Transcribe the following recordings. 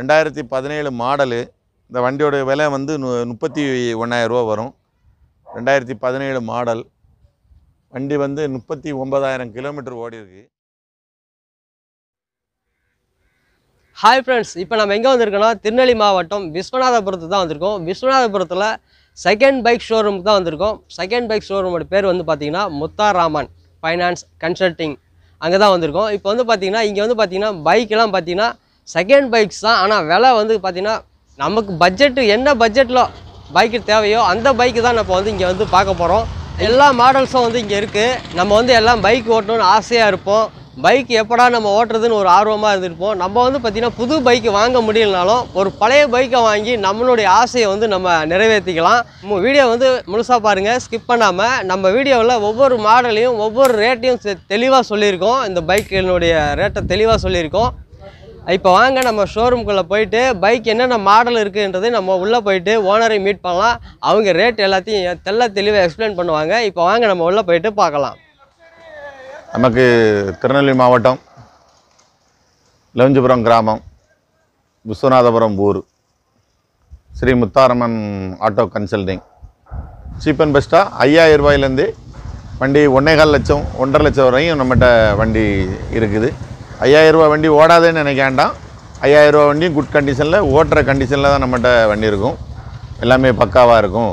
ரெண்டாயிரத்தி பதினேழு மாடலு இந்த வண்டியோட விலை வந்து நு முப்பத்தி ஒன்றாயிரரூவா வரும் ரெண்டாயிரத்தி பதினேழு மாடல் வண்டி வந்து முப்பத்தி ஒன்பதாயிரம் கிலோமீட்டர் ஓடி இருக்கு ஹாய் ஃப்ரெண்ட்ஸ் இப்போ நம்ம எங்கே வந்திருக்கோம்னா திருநெல்வேலி மாவட்டம் விஸ்வநாதபுரத்து தான் வந்திருக்கோம் விஸ்வநாதபுரத்தில் செகண்ட் பைக் ஷோரூமுக்கு தான் வந்திருக்கோம் செகண்ட் பைக் ஷோரூமோட பேர் வந்து பார்த்தீங்கன்னா முத்தாராமன் ஃபைனான்ஸ் கன்சல்ட்டிங் அங்கே தான் வந்திருக்கோம் இப்போ வந்து பார்த்தீங்கன்னா இங்கே வந்து பார்த்தீங்கன்னா பைக்கெல்லாம் பார்த்தீங்கன்னா செகண்ட் பைக்ஸ் தான் ஆனால் விலை வந்து பார்த்தீங்கன்னா நமக்கு பட்ஜெட்டு என்ன பட்ஜெட்டில் பைக்கு தேவையோ அந்த பைக்கு தான் நம்ம வந்து இங்கே வந்து பார்க்க போகிறோம் எல்லா மாடல்ஸும் வந்து இங்கே இருக்குது நம்ம வந்து எல்லாம் பைக் ஓட்டணும்னு ஆசையாக இருப்போம் பைக் எப்படா நம்ம ஓட்டுறதுன்னு ஒரு ஆர்வமாக இருந்திருப்போம் நம்ம வந்து பார்த்திங்கன்னா புது பைக் வாங்க முடியலனாலும் ஒரு பழைய பைக்கை வாங்கி நம்மளுடைய ஆசையை வந்து நம்ம நிறைவேற்றிக்கலாம் மு- வீடியோ வந்து முழுசாக பாருங்கள் ஸ்கிப் பண்ணாமல் நம்ம வீடியோவில் ஒவ்வொரு மாடலையும் ஒவ்வொரு ரேட்டையும் தெளிவாக சொல்லியிருக்கோம் இந்த பைக்கினுடைய ரேட்டை தெளிவாக சொல்லியிருக்கோம் இப்போ வாங்க நம்ம ஷோரூம்குள்ளே போயிட்டு பைக் என்னென்ன மாடல் இருக்குன்றது நம்ம உள்ளே போயிட்டு ஓனரை மீட் பண்ணலாம் அவங்க ரேட் எல்லாத்தையும் தெள்ள தெளிவாக எக்ஸ்பிளைன் பண்ணுவாங்க இப்போ வாங்க நம்ம உள்ளே போயிட்டு பார்க்கலாம் நமக்கு திருநெல்வேலி மாவட்டம் லெவஞ்சிபுரம் கிராமம் விஸ்வநாதபுரம் ஊர் Sri Mutharamman auto consulting cheap and பெஸ்ட்டாக ஐயாயிரம் ரூபாயிலேருந்து வண்டி ஒன்றேகால் லட்சம் ஒன்றரை லட்சம் வரையும் நம்மகிட்ட வண்டி இருக்குது ஐயாயிரம் ரூபா வண்டி ஓடாதேன்னு நினைக்க வேண்டாம் ஐயாயிரம் ரூபா வண்டியும் குட் கண்டிஷனில் ஓட்டுற கண்டிஷனில் தான் நம்மகிட்ட வண்டி இருக்கும் எல்லாமே பக்காவாக இருக்கும்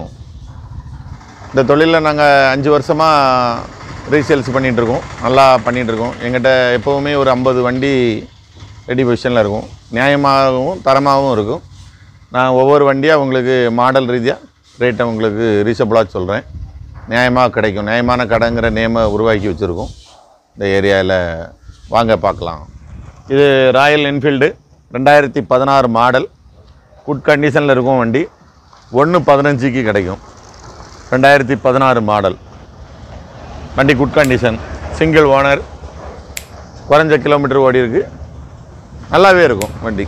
இந்த தொழிலில் நாங்கள் அஞ்சு வருஷமாக ரீசேல்ஸ் பண்ணிகிட்ருக்கோம் நல்லா பண்ணிகிட்ருக்கோம் எங்கிட்ட எப்போவுமே ஒரு ஐம்பது வண்டி ரெடி பொசிஷனில் இருக்கும் நியாயமாகவும் தரமாகவும் இருக்கும் நான் ஒவ்வொரு வண்டியாக உங்களுக்கு மாடல் ரீதியாக ரேட்டை உங்களுக்கு ரீசபிளாக சொல்கிறேன் நியாயமாக கிடைக்கும் நியாயமான கடைங்கிற நேமை உருவாக்கி வச்சுருக்கோம் இந்த ஏரியாவில் வாங்க பார்க்கலாம் இது ராயல் என்ஃபீல்டு ரெண்டாயிரத்தி பதினாறு மாடல் குட் கண்டிஷனில் இருக்கும் வண்டி ஒன்று பதினஞ்சுக்கு கிடைக்கும் ரெண்டாயிரத்தி பதினாறு மாடல் வண்டி குட் கண்டிஷன் சிங்கிள் ஓனர் குறைஞ்ச கிலோமீட்டர் ஓடி இருக்கு நல்லாவே இருக்கும் வண்டி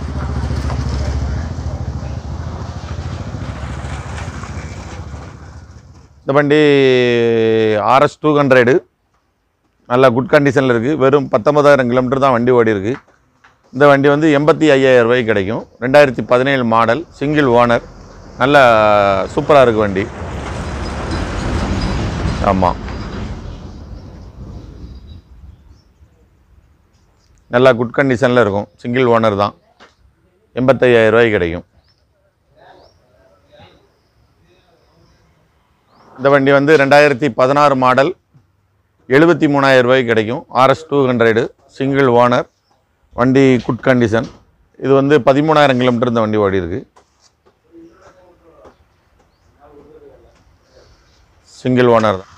இந்த வண்டி ஆர்எஸ் டூ ஹண்ட்ரடு நல்லா குட் கண்டிஷனில் இருக்குது வெறும் பத்தொன்பதாயிரம் கிலோமீட்டர் தான் வண்டி ஓடி இருக்கு இந்த வண்டி வந்து எண்பத்தி ஐயாயிரம் ரூபாய்க்கு கிடைக்கும் ரெண்டாயிரத்தி பதினேழு மாடல் சிங்கிள் ஓனர் நல்ல சூப்பராக இருக்குது வண்டி ஆமாம் நல்லா குட் கண்டிஷனில் இருக்கும் சிங்கிள் ஓனர் தான் எண்பத்தையாயிரம் ரூபாய்க்கு கிடைக்கும் இந்த வண்டி வந்து ரெண்டாயிரத்தி பதினாறு மாடல் எழுபத்தி மூணாயிரம் ரூபாய்க்கு கிடைக்கும் RS two hundred single owner வண்டி குட் கண்டிஷன் இது வந்து பதிமூணாயிரம் கிலோமீட்டர் இந்த வண்டி ஓடி இருக்கு சிங்கிள் ஓனர் தான்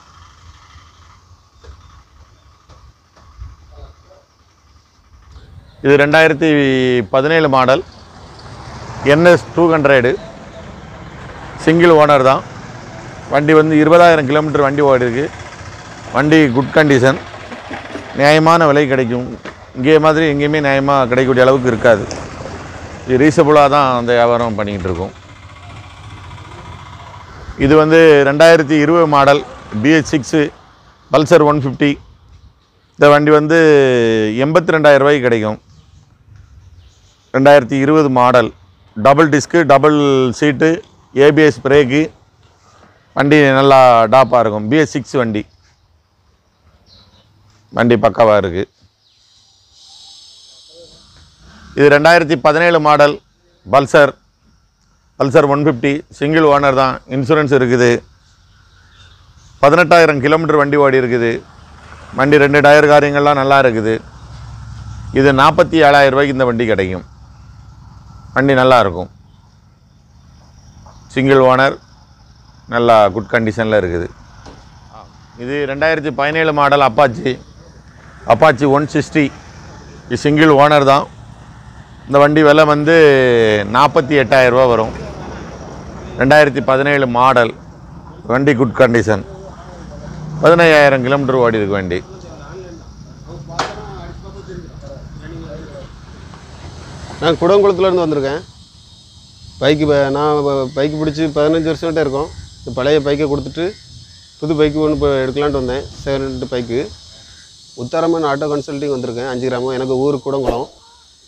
இது ரெண்டாயிரத்தி பதினேழு model NS two hundred single owner தான் வண்டி வந்து இருபதாயிரம் கிலோமீட்டர் வண்டி ஓடி இருக்கு வண்டி குட் கண்டிஷன் நியாயமான விலை கிடைக்கும் இங்கே மாதிரி எங்கேயுமே நியாயமாக கிடைக்கக்கூடிய அளவுக்கு இருக்காது இது ரீசபிளாக தான் அந்த வியாபாரம் பண்ணிக்கிட்டு இருக்கோம் இது வந்து ரெண்டாயிரத்தி இருபது model BS six Pulsar one fifty இந்த வண்டி வந்து எண்பத்தி ரெண்டாயிரம் ரூபாய்க்கு கிடைக்கும் ரெண்டாயிரத்தி இருபது model double disc double seat ABS brake வண்டி நல்லா டாப்பாக இருக்கும் பிஎஸ் சிக்ஸ் வண்டி வண்டி பக்காவாக இருக்குது இது ரெண்டாயிரத்தி பதினேழு model Pulsar Pulsar one fifty single owner தான் இன்சூரன்ஸ் இருக்குது பதினெட்டாயிரம் கிலோமீட்டர் வண்டி ஓடி இருக்குது வண்டி ரெண்டு டயர் காரியங்கள்லாம் நல்லா இருக்குது இது நாற்பத்தி ஏழாயிரம் ரூபாய்க்கு இந்த வண்டி கிடைக்கும் வண்டி நல்லா இருக்கும் சிங்கிள் ஓனர் நல்லா குட் கண்டிஷனில் இருக்குது இது ரெண்டாயிரத்தி பதினேழு model Apache Apache one sixty இது சிங்கிள் ஓனர் தான் இந்த வண்டி விலை வந்து நாற்பத்தி எட்டாயிரரூபா வரும் ரெண்டாயிரத்தி பதினேழு மாடல் வண்டி குட் கண்டிஷன் பதினையாயிரம் கிலோமீட்டர் ஓடி இருக்கு வண்டி நான் குடங்குளத்துலேருந்து வந்திருக்கேன் பைக்கு ப- நான் ப- பைக்கு பிடிச்சி பதினஞ்சு வருஷம்கிட்ட இருக்கோம் இந்த பழைய பைக்கை கொடுத்துட்டு புது பைக்கு ஒன்று இப்போ எடுக்கலான்ட்டு வந்தேன் செகண்ட் பைக்கு உத்தரமன் ஆட்டோ கன்சல்ட்டிங் வந்திருக்கேன் அஞ்சு கிராமம் எனக்கு ஊர் குடங்குளம்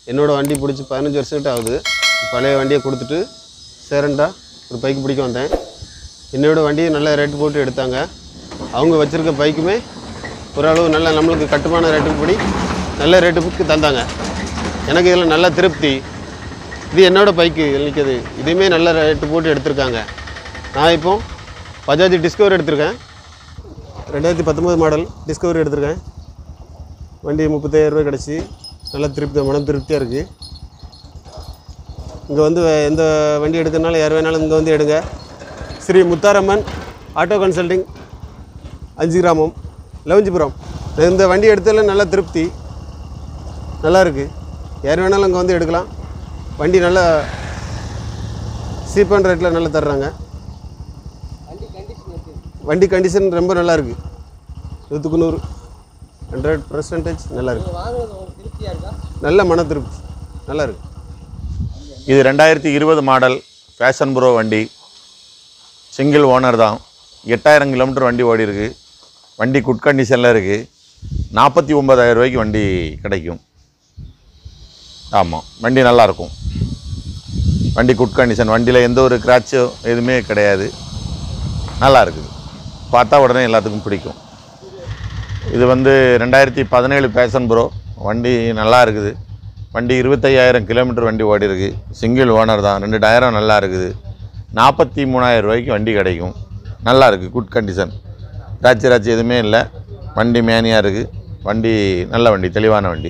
என்னோடய வண்டி பிடிச்சி பதினஞ்சு வருஷம் ஆகுது பழைய வண்டியை கொடுத்துட்டு சேரண்டா ஒரு பைக்கு பிடிக்க வந்தேன் என்னோட வண்டியை நல்ல ரேட்டு போட்டு எடுத்தாங்க அவங்க வச்சுருக்க பைக்குமே ஓரளவு நல்ல நம்மளுக்கு கட்டுமான ரேட்டுக்கு படி நல்ல ரேட்டுக்கு தந்தாங்க எனக்கு இதில் நல்ல திருப்தி இது என்னோட பைக்கு நிற்கிது இதையுமே நல்ல ரேட்டு போட்டு எடுத்திருக்காங்க நான் இப்போ பஜாஜ் டிஸ்கவர் எடுத்திருக்கேன் ரெண்டாயிரத்தி பத்தொம்போது மாடல் டிஸ்கவரி எடுத்திருக்கேன் வண்டி முப்பத்தாயிரம் ரூபாய் கிடச்சி நல்லா திருப்தி மனம் திருப்தியாக இருக்குது இங்கே வந்து வே- எந்த வண்டி எடுக்கிறனாலும் யார் வேணாலும் இங்கே வந்து எடுங்க ஸ்ரீ முத்தாரம்மன் ஆட்டோ கன்சல்டிங் அஞ்சு கிராமம் லவஞ்சிபுரம் நான் இந்த வண்டி எடுத்ததில் நல்ல திருப்தி நல்லா இருக்குது யார் வேணாலும் இங்கே வந்து எடுக்கலாம் வண்டி நல்லா சீப்பான ரேட்டில் நல்லா தர்றாங்க வண்டி கண்டிஷன் எப்படி இருக்கு வண்டி கண்டிஷன் ரொம்ப நல்லா இருக்குது நூற்றுக்கு நூறு ஹண்ட்ரட் பர்சன்டேஜ் நல்லா இருக்குது நீங்கள் வாங்குறது உங்களுக்கு திருப்தியாக இருக்கா நல்ல மன திருப்தி நல்லா இருக்குது இது ரெண்டாயிரத்தி இருபது மாடல் ஃபேஷன் ப்ரோ வண்டி சிங்கிள் ஓனர் தான் எட்டாயிரம் கிலோமீட்டர் வண்டி ஓடி இருக்கு வண்டி குட் கண்டிஷனில் இருக்குது நாற்பத்தி ஒம்பதாயிரம் ரூபாய்க்கு வண்டி கிடைக்கும் ஆமாம் வண்டி நல்லாயிருக்கும் வண்டி குட் கண்டிஷன் வண்டியில் எந்த ஒரு கிராச்சும் எதுவுமே கிடையாது நல்லா இருக்குது பார்த்தா உடனே எல்லாத்துக்கும் பிடிக்கும் இது வந்து ரெண்டாயிரத்தி பதினேழு பேஷன் ப்ரோ வண்டி நல்லா இருக்குது வண்டி இருபத்தையாயிரம் கிலோமீட்டர் வண்டி ஓடி இருக்கு சிங்கிள் ஓனர் தான் ரெண்டு டயரும் நல்லா இருக்குது நாற்பத்தி மூணாயிரம் ரூபாய்க்கு வண்டி கிடைக்கும் நல்லா இருக்குது குட் கண்டிஷன் ராச்சி ராச்சி எதுவுமே இல்லை வண்டி மேனியாக இருக்குது வண்டி நல்ல வண்டி தெளிவான வண்டி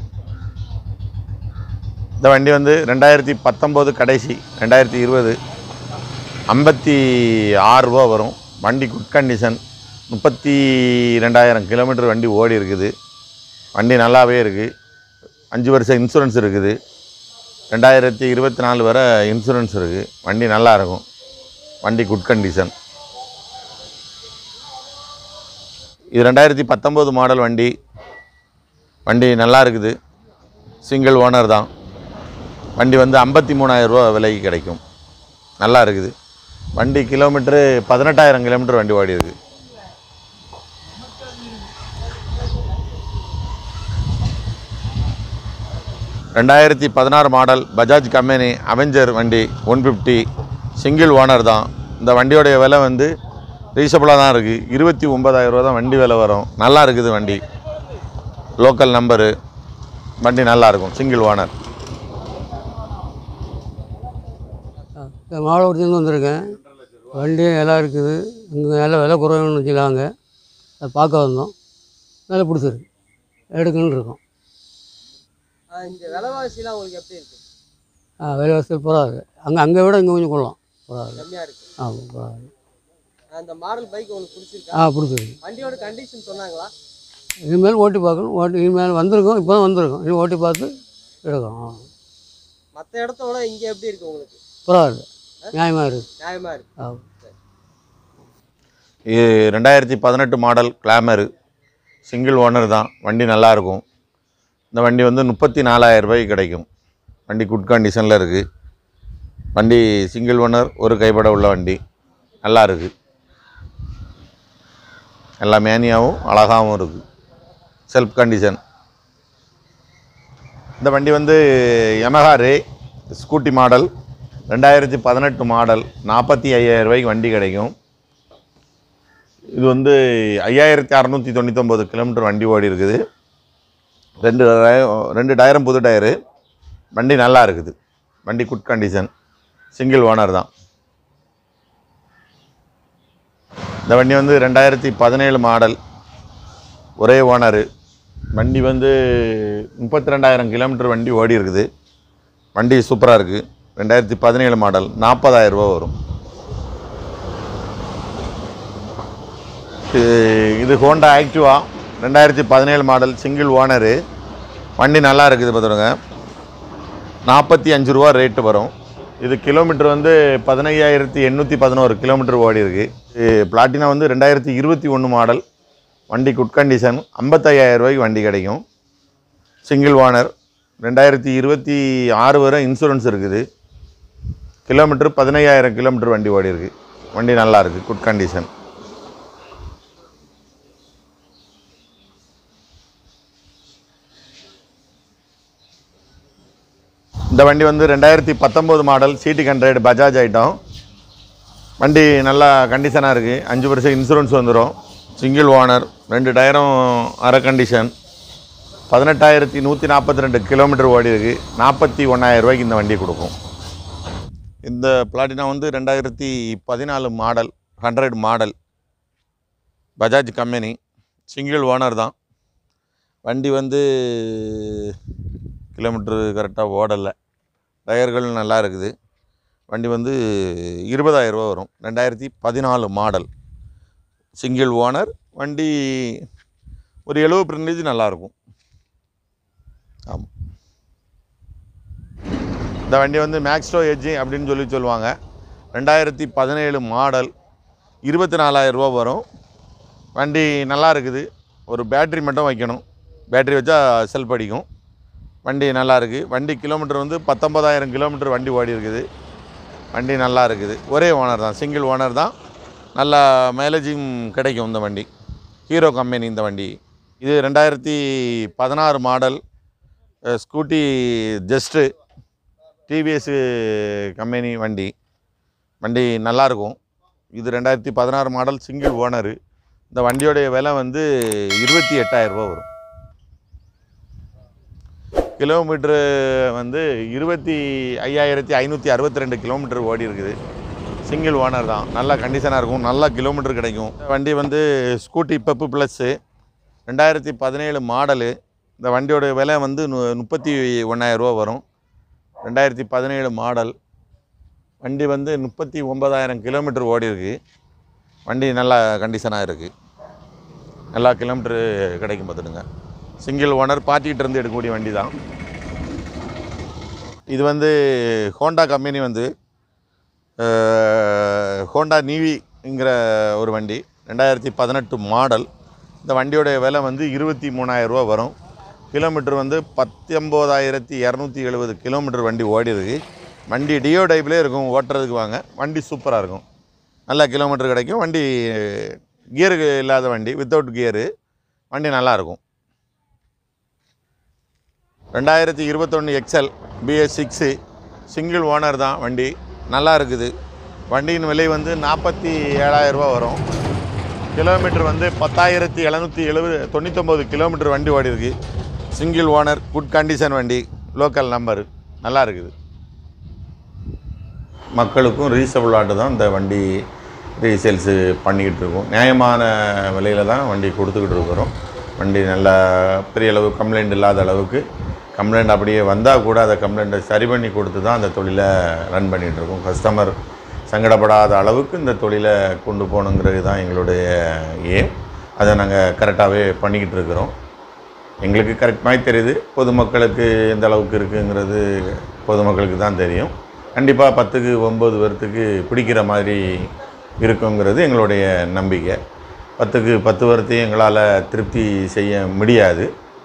இந்த வண்டி வந்து ரெண்டாயிரத்தி பத்தொம்போது கடைசி ரெண்டாயிரத்தி இருபது ஐம்பத்தி ஆறு ரூபா வரும் வண்டி குட் கண்டிஷன் முப்பத்தி ரெண்டாயிரம் கிலோமீட்டர் வண்டி ஓடி இருக்குது வண்டி நல்லாவே இருக்குது அஞ்சு வருஷம் இன்சூரன்ஸ் இருக்குது ரெண்டாயிரத்தி இருபத்தி நாலு வரை இன்சூரன்ஸ் இருக்குது வண்டி நல்லா இருக்கும் வண்டி குட் கண்டிஷன் இது ரெண்டாயிரத்தி பத்தொம்போது மாடல் வண்டி வண்டி நல்லா இருக்குது சிங்கிள் ஓனர் தான் வண்டி வந்து ஐம்பத்தி மூணாயிரம் ரூபா விலைக்கு கிடைக்கும் நல்லா இருக்குது வண்டி கிலோமீட்டரு பதினெட்டாயிரம் கிலோமீட்டர் வண்டி ஓடி இருக்கு ரெண்டாயிரத்தி பதினாறு மாடல் பஜாஜ் கம்பெனி அவெஞ்சர் வண்டி ஒன் ஃபிஃப்டி சிங்கிள் ஓனர் தான் இந்த வண்டியோடைய விலை வந்து ரீசபிளாக தான் இருக்குது இருபத்தி ஒம்பதாயிரம் ரூபா தான் வண்டி விலை வரும் நல்லா இருக்குது வண்டி லோக்கல் நம்பரு வண்டி நல்லா இருக்கும் சிங்கிள் ஓனர் மாவட்டத்துலேருந்து வந்திருக்கேன் வண்டி நல்லா இருக்குது இங்கே நல்ல விலை குறைவுன்னு வச்சுக்காங்க அதை பார்க்க வந்தோம் நல்லா பிடிச்சிருக்கு எடுக்கணும்னு இருக்கோம் ஆ, இந்த விலைவாசிலாம் உங்களுக்கு எப்படி இருக்கு ஆ விலை வசதி பரவாயில்ல அங்கே அங்கே விட இங்கே கொஞ்சம் கொள்ளலாம் பரவாயில்ல கம்மியாக இருக்கு ஆமாம் பரவாயில்ல அந்த மாடல் பைக் உங்களுக்கு பிடிச்சிருக்கா ஆ பிடிச்சிருக்கு வண்டியோட கண்டிஷன் சொன்னாங்களா இனிமேல் ஓட்டி பார்க்கணும் ஓட்டி இனிமேல் வந்திருக்கோம் இப்போ தான் வந்திருக்கோம் இனி ஓட்டி பார்த்து எடுக்கணும் ஆ மற்ற இடத்தோட இங்கே எப்படி இருக்கு உங்களுக்கு பரவாயில்ல நியாயமாக இருக்குது நியாயமாக இருக்கு ஆ இது ரெண்டாயிரத்தி பதினெட்டு மாடல் கிளாமரு சிங்கிள் ஓனர் தான் வண்டி நல்லாயிருக்கும் இந்த வண்டி வந்து முப்பத்தி நாலாயிரம் ரூபாய்க்கு கிடைக்கும் வண்டி குட் கண்டிஷனில் இருக்குது வண்டி சிங்கிள் ஓனர் ஒரு கைப்பட உள்ள வண்டி நல்லா இருக்குது எல்லா மேனியாவும் அழகாகவும் இருக்குது செல்ஃப் கண்டிஷன் இந்த வண்டி வந்து Yamaha ரே ஸ்கூட்டி மாடல் ரெண்டாயிரத்தி பதினெட்டு மாடல் நாற்பத்தி ஐயாயிரம் ரூபாய்க்கு வண்டி கிடைக்கும் இது வந்து ஐயாயிரத்தி அறநூற்றி தொண்ணூத்தொம்பது கிலோமீட்டர் வண்டி ஓடி இருக்குது ரெண்டு டய- ரெண்டு டயரும் புது டயரு வண்டி நல்லா இருக்குது வண்டி குட் கண்டிஷன் சிங்கிள் ஓனர் தான் இந்த வண்டி வந்து ரெண்டாயிரத்தி பதினேழு மாடல் ஒரே ஓனரு வண்டி வந்து முப்பத்தி ரெண்டாயிரம் கிலோமீட்டர் வண்டி ஓடி இருக்குது வண்டி சூப்பராக இருக்குது ரெண்டாயிரத்தி பதினேழு மாடல் நாற்பதாயிரம் ரூபா வரும் இது- இது ஹோண்டா ஆக்டிவா ரெண்டாயிரத்தி பதினேழு மாடல் சிங்கிள் ஓனரு வண்டி நல்லா இருக்குது பார்த்துருங்க நாற்பத்தி அஞ்சு ரூபா ரேட்டு வரும் இது கிலோமீட்டர் வந்து பதினையாயிரத்தி எண்ணூற்றி பதினோரு கிலோமீட்டர் ஓடி இருக்கு இது பிளாட்டினா வந்து ரெண்டாயிரத்தி இருபத்தி ஒன்று மாடல் வண்டி குட் கண்டிஷன் ஐம்பத்தையாயிரம் ரூபாய்க்கு வண்டி கிடைக்கும் சிங்கிள் ஓனர் ரெண்டாயிரத்தி இருபத்தி ஆறு வரை இன்சூரன்ஸ் இருக்குது கிலோமீட்டர் பதினையாயிரம் கிலோமீட்டர் வண்டி ஓடி இருக்கு வண்டி நல்லா இருக்குது குட் கண்டிஷன் இந்த வண்டி வந்து ரெண்டாயிரத்தி பத்தொம்போது model CD hundred Bajaj item வண்டி நல்லா கண்டிஷனாக இருக்குது அஞ்சு வருஷம் இன்சூரன்ஸ் வந்துடும் சிங்கிள் ஓனர் ரெண்டு டயரும் அரை கண்டிஷன் பதினெட்டாயிரத்தி நூற்றி நாற்பத்தி ரெண்டு கிலோமீட்டர் ஓடி இருக்கு நாற்பத்தி ஒன்றாயிரம் ரூபாய்க்கு இந்த வண்டி கொடுக்கும் இந்த பிளாட்டினா வந்து ரெண்டாயிரத்தி பதினாலு model hundred model Bajaj company single owner தான் வண்டி வந்து கிலோமீட்ரு கரெக்டாக ஓடலை டயர்கள் நல்லா இருக்குது வண்டி வந்து இருபதாயிரம் ரூபா வரும் ரெண்டாயிரத்தி பதினாலு மாடல் சிங்கிள் ஓனர் வண்டி ஒரு எழுபது பர்சன்டேஜ் நல்லாயிருக்கும் ஆமாம் இந்த வண்டி வந்து மேக்ஸ்டோ எஜ்ஜி அப்படின்னு சொல்லி சொல்லுவாங்க ரெண்டாயிரத்தி பதினேழு மாடல் இருபத்தி நாலாயிரம் ரூபா வரும் வண்டி நல்லா இருக்குது ஒரு பேட்ரி மட்டும் வைக்கணும் பேட்ரி வச்சா செல்ஃப் அடிக்கும் வண்டி நல்லா இருக்குது வண்டி கிலோமீட்டர் வந்து பத்தொம்பதாயிரம் கிலோமீட்டர் வண்டி ஓடி இருக்குது வண்டி நல்லா இருக்குது ஒரே ஓனர் தான் சிங்கிள் ஓனர் தான் நல்லா மைலேஜும் கிடைக்கும் இந்த வண்டி ஹீரோ கம்பெனி இந்த வண்டி இது ரெண்டாயிரத்தி பதினாறு மாடல் அஹ், ஸ்கூட்டி ஜஸ்ட்டு டிவிஎஸ் கம்பெனி வண்டி வண்டி நல்லாயிருக்கும் இது ரெண்டாயிரத்தி பதினாறு மாடல் சிங்கிள் ஓனரு இந்த வண்டியோடைய விலை வந்து இருபத்தி எட்டாயிரம் ரூபா வரும் கிலோமீட்ரு வந்து இருபத்தி ஐயாயிரத்தி ஐநூற்றி அறுபத்தி ரெண்டு கிலோமீட்டர் ஓடி இருக்குது சிங்கிள் ஓனர் தான் நல்ல கண்டிஷனாக இருக்கும் நல்ல கிலோமீட்டர் கிடைக்கும் இந்த வண்டி வந்து ஸ்கூட்டி பெப்பு ப்ளஸ்ஸு ரெண்டாயிரத்தி பதினேழு மாடலு இந்த வண்டியோட விலை வந்து நு முப்பத்தி ஒன்றாயிரரூவா வரும் ரெண்டாயிரத்தி பதினேழு மாடல் வண்டி வந்து முப்பத்தி ஒம்பதாயிரம் கிலோமீட்டர் ஓடி இருக்கு வண்டி நல்லா கண்டிஷனாக இருக்குது நல்லா கிலோமீட்ரு கிடைக்கும் பார்த்துடுங்க சிங்கிள் ஓனர் பார்ட்டிகிட்ட இருந்து எடுக்கக்கூடிய வண்டி தான் இது வந்து ஹோண்டா கம்பெனி வந்து அஹ், ஹோண்டா நீவிங்கிற ஒரு வண்டி ரெண்டாயிரத்தி பதினெட்டு மாடல் இந்த வண்டியோடைய விலை வந்து இருபத்தி மூணாயிரரூவா வரும் கிலோமீட்டர் வந்து பத்தொம்போதாயிரத்தி இரநூத்தி எழுபது கிலோமீட்டர் வண்டி ஓடி இருக்கு வண்டி டியோ டைப்லேயே இருக்கும் ஓட்டுறதுக்கு வாங்க வண்டி சூப்பராக இருக்கும் நல்ல கிலோமீட்டர் கிடைக்கும் வண்டி கியருக்கு இல்லாத வண்டி வித்தவுட் கியரு வண்டி நல்லாயிருக்கும் ரெண்டாயிரத்தி இருபத்தொன்று XL BS six single owner தான் வண்டி நல்லா இருக்குது வண்டியின் விலை வந்து நாற்பத்தி ஏழாயிரரூபா வரும் கிலோமீட்டர் வந்து பத்தாயிரத்தி எழுநூற்றி எழுபது தொண்ணூத்தொம்பது கிலோமீட்டர் வண்டி ஓடி இருக்கு சிங்கிள் ஓனர் குட் கண்டிஷன் வண்டி லோக்கல் நம்பர் நல்லா இருக்குது மக்களுக்கும் ரீசபிள் ஆட்டு தான் இந்த வண்டி ரீசேல்ஸு பண்ணிக்கிட்டு இருக்கோம் நியாயமான விலையில் தான் வண்டி கொடுத்துக்கிட்டு இருக்கிறோம் வண்டி நல்லா பெரிய அளவு கம்ப்ளைண்ட் இல்லாத அளவுக்கு கம்ப்ளைண்ட் அப்படியே வந்தால் கூட அதை கம்ப்ளைண்ட்டை சரி பண்ணி கொடுத்து தான் அந்த தொழிலை ரன் பண்ணிகிட்டு இருக்கோம் கஸ்டமர் சங்கடப்படாத அளவுக்கு இந்த தொழிலை கொண்டு போகணுங்கிறது தான் எங்களுடைய ஏம் அதை நாங்கள் கரெக்டாகவே பண்ணிக்கிட்டு இருக்கிறோம் எங்களுக்கு கரெக்ட் மாதிரி தெரியுது பொதுமக்களுக்கு எந்த அளவுக்கு இருக்குங்கிறது பொதுமக்களுக்கு தான் தெரியும் கண்டிப்பாக பத்துக்கு ஒம்பது பேர்த்துக்கு பிடிக்கிற மாதிரி இருக்குங்கிறது எங்களுடைய நம்பிக்கை பத்துக்கு பத்து பேர்த்தையும் எங்களால் திருப்தி செய்ய முடியாது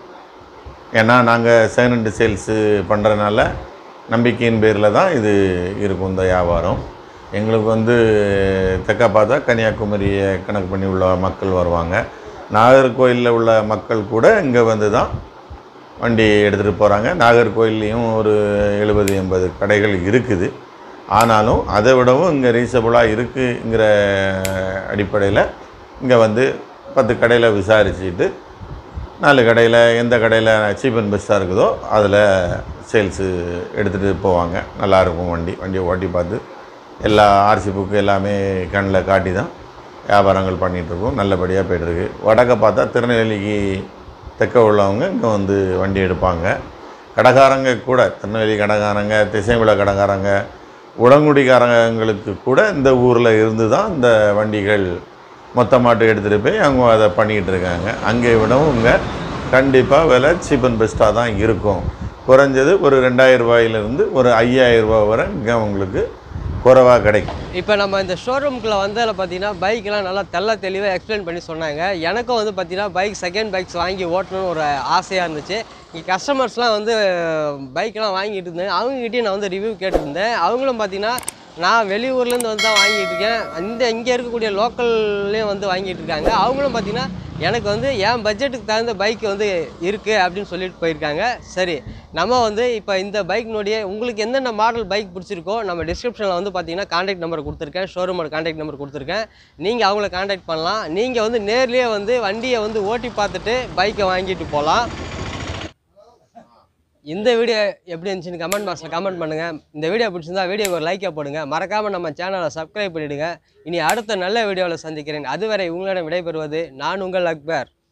ஏன்னா நாங்கள் செகண்ட் சேல்ஸு பண்ணுறதுனால நம்பிக்கையின் பேரில் தான் இது இருக்கும் இந்த வியாபாரம் எங்களுக்கு வந்து தெற்க பார்த்தா கன்னியாகுமரியை கணக்கு பண்ணி உள்ள மக்கள் வருவாங்க நாகர்கோயிலில் உள்ள மக்கள் கூட இங்கே வந்து தான் வண்டி எடுத்துகிட்டு போகிறாங்க நாகர்கோயில்லையும் ஒரு எழுபது எண்பது கடைகள் இருக்குது ஆனாலும் அதை விடவும் இங்கே ரீசனபுளாக இருக்குங்கிற அடிப்படையில் இங்கே வந்து பத்து கடையில் விசாரிச்சுட்டு நாலு கடையில் எந்த கடையில் சீப் அண்ட் பெஸ்ட்டாக இருக்குதோ அதில் சேல்ஸு எடுத்துகிட்டு போவாங்க நல்லாயிருக்கும் வண்டி வண்டியை ஓட்டி பார்த்து எல்லா ஆர்சி புக்கு எல்லாமே கண்ணில் காட்டி தான் வியாபாரங்கள் பண்ணிகிட்ருக்கோம் நல்லபடியாக போய்ட்டுருக்கு வடக்க பார்த்தா திருநெல்வேலிக்கு தெற்க உள்ளவங்க இங்கே வந்து வண்டி எடுப்பாங்க கடைக்காரங்க கூட திருநெல்வேலி கடைக்காரங்க திசைவில கடைக்காரங்க உடங்குடிக்காரங்களுக்கு கூட இந்த ஊரில் இருந்து தான் இந்த வண்டிகள் மொத்தமாட்டு எடுத்துகிட்டு போய் அவங்க அதை பண்ணிக்கிட்டு இருக்காங்க அங்கே விடவும் இங்கே கண்டிப்பாக விலை சீப் அண்ட் பெஸ்ட்டாக தான் இருக்கும் குறைஞ்சது ஒரு ரெண்டாயிரம் ரூபாயிலிருந்து ஒரு ஐயாயிரம் ரூபாய் வரை இங்கே உங்களுக்கு குறைவாக கிடைக்கும் இப்போ நம்ம இந்த ஷோரூம்குள்ளே வந்ததில் பார்த்தீங்கன்னா பைக்கெலாம் நல்லா தெள்ள தெளிவாக எக்ஸ்பிளைன் பண்ணி சொன்னாங்க எனக்கும் வந்து பார்த்தீங்கன்னா பைக் செகண்ட் பைக்ஸ் வாங்கி ஓட்டணும்னு ஒரு ஆசையாக இருந்துச்சு இங்கே கஸ்டமர்ஸ்லாம் வந்து பைக்கெலாம் வாங்கிட்டு இருந்தேன் அவங்ககிட்டயும் நான் வந்து ரிவ்யூ கேட்டிருந்தேன் அவங்களும் பார்த்தீங்கன்னா நான் வெளியூர்லேருந்து வந்து தான் வாங்கிட்டு இருக்கேன் இந்த இங்கே இருக்கக்கூடிய லோக்கல்லையும் வந்து வாங்கிட்டு இருக்காங்க அவங்களும் பார்த்தீங்கன்னா எனக்கு வந்து என் பட்ஜெட்டுக்கு தகுந்த பைக் வந்து இருக்குது அப்படின்னு சொல்லிட்டு போயிருக்காங்க சரி நம்ம வந்து இப்போ இந்த பைக்னுடைய உங்களுக்கு எந்தெந்த மாடல் பைக் பிடிச்சிருக்கோ நம்ம டிஸ்கிரிப்ஷனில் வந்து பார்த்தீங்கன்னா காண்டாக்ட் நம்பர் கொடுத்துருக்கேன் ஷோரூமோட காண்டாக்ட் நம்பர் கொடுத்துருக்கேன் நீங்கள் அவங்கள காண்டாக்ட் பண்ணலாம் நீங்கள் வந்து நேர்லேயே வந்து வண்டியை வந்து ஓட்டி பார்த்துட்டு பைக்கை வாங்கிட்டு போகலாம் இந்த வீடியோ எப்படி இருந்துச்சுன்னு கமெண்ட் பாக்ஸில் கமெண்ட் பண்ணுங்கள் இந்த வீடியோ பிடிச்சிருந்தா வீடியோக்கு ஒரு லைக்கை போடுங்க மறக்காமல் நம்ம சேனலை சப்ஸ்கிரைப் பண்ணிவிடுங்க இனி அடுத்த நல்ல வீடியோவில் சந்திக்கிறேன் அதுவரை உங்களிடம் விடைபெறுவது நான் உங்கள் அக்பர்